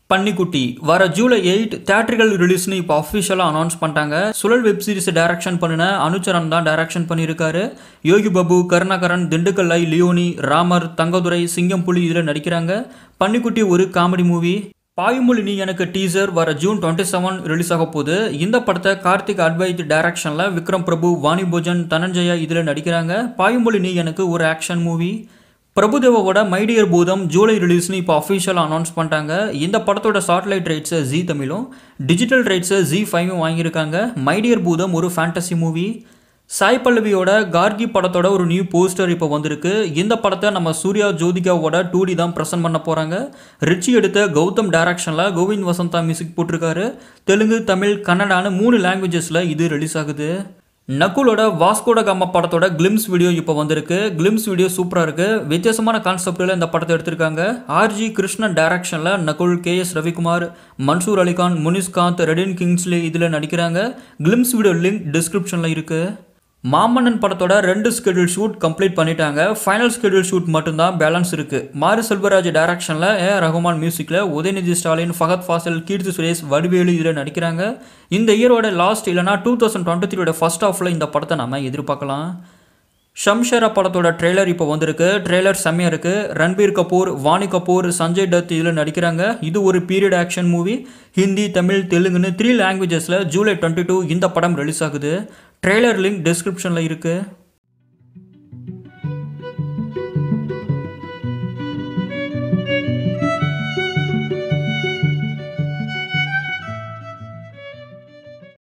பன்னிக்குட்டி வர July eight theatrical ரிலீஸ்னு இப்போ அஃபிஷியலாக அனௌன்ஸ் பண்ணிட்டாங்க சுழல் வெப் சீரிஸ் டைரக்ஷன் பண்ணின அனுச்சரன் தான் டைரக்ஷன் பண்ணியிருக்காரு யோகி பாபு கருணாகரன் திண்டுக்கல் ஐ லியோனி ராமர் தங்கதுரை சிங்கம் புலி இதில் நடிக்கிறாங்க பன்னிக்குட்டி ஒரு காமெடி மூவி பாயுமொழி நீ எனக்கு டீசர் வர ஜூன் டுவெண்ட்டி செவன் ரிலீஸ் ஆக போகுது இந்த படத்தை கார்த்திக் அட்வைத் டைரக்ஷனில் விக்ரம் பிரபு வாணி போஜன் தனஞ்சயா இதில் நடிக்கிறாங்க பாயுமொழி நீ எனக்கு ஒரு ஆக்ஷன் மூவி பிரபுதேவாவோட மைடியர் பூதம் ஜூலை ரிலீஸ்னு இப்போ அஃபிஷியலாக அனௌன்ஸ் பண்ணிட்டாங்க இந்த படத்தோட சாட்டலைட் ரைட்ஸை ஜி தமிழும் டிஜிட்டல் ரைட்ஸை ஜி ஃபைவும் வாங்கியிருக்காங்க மைடியர் பூதம் ஒரு ஃபேண்டசி மூவி சாய் பல்லவியோட கார்கி படத்தோட ஒரு நியூ போஸ்டர் இப்போ வந்திருக்கு இந்த படத்தை நம்ம சூர்யா ஜோதிகாவோட டூ டி தான் ப்ரெசென்ட் பண்ண போகிறாங்க ரிச்சி எடுத்த கௌதம் டைரக்ஷனில் கோவிந்த் வசந்தா மியூசிக் போட்டிருக்காரு தெலுங்கு தமிழ் கன்னடான்னு மூணு லாங்குவேஜஸில் இது ரிலீஸ் ஆகுது நக்குலோட வாஸ்கோட காமா படத்தோட கிளிம்ஸ் வீடியோ இப்போ வந்திருக்கு கிளிம்ஸ் வீடியோ சூப்பராக இருக்குது வித்தியாசமான கான்செப்டில் இந்த படத்தை எடுத்திருக்காங்க ஆர்ஜி கிருஷ்ணன் டைரக்ஷனில் நகுல் கே எஸ் ரவிக்குமார் மன்சூர் அலிகான் முனிஸ்காந்த் ரெடின் கிங்ஸ்லி இதில் நடிக்கிறாங்க கிளிம்ஸ் வீடியோ லிங்க் டிஸ்கிரிப்ஷனில் இருக்குது மாமன்னன் படத்தோட ரெண்டு ஸ்கெடியூல் ஷூட் கம்ப்ளீட் பண்ணிட்டாங்க ஃபைனல் ஸ்கெடியூல் ஷூட் மட்டும்தான் பேலன்ஸ் இருக்கு மாரி செல்வராஜ் டைரக்ஷனில் ஏ ரகுமான் மியூசிக்கில் உதயநிதி ஸ்டாலின் ஃபகத் ஃபாசில் கீர்த்தி சுரேஷ் வடிவேலு இதில் நடிக்கிறாங்க இந்த இயரோட லாஸ்ட் இல்லைனா டூ தௌசண்ட் டுவெண்ட்டி த்ரீயோட ஃபர்ஸ்ட் ஆஃபில் இந்த படத்தை நம்ம எதிர்பார்க்கலாம் ஷம்ஷேரா படத்தோட ட்ரெய்லர் இப்போ வந்திருக்கு ட்ரெய்லர் செம்மையாக இருக்குது ரன்பீர் கபூர் வாணி கபூர் சஞ்சய் தத் இதில் நடிக்கிறாங்க இது ஒரு period action movie Hindi Tamil தெலுங்குன்னு த்ரீ லாங்குவேஜஸில் ஜூலை டுவெண்ட்டி டூ இந்த படம் ரிலீஸ் ஆகுது ட்ரெய்லர் லிங்க் டிஸ்கிரிப்ஷனில் இருக்குது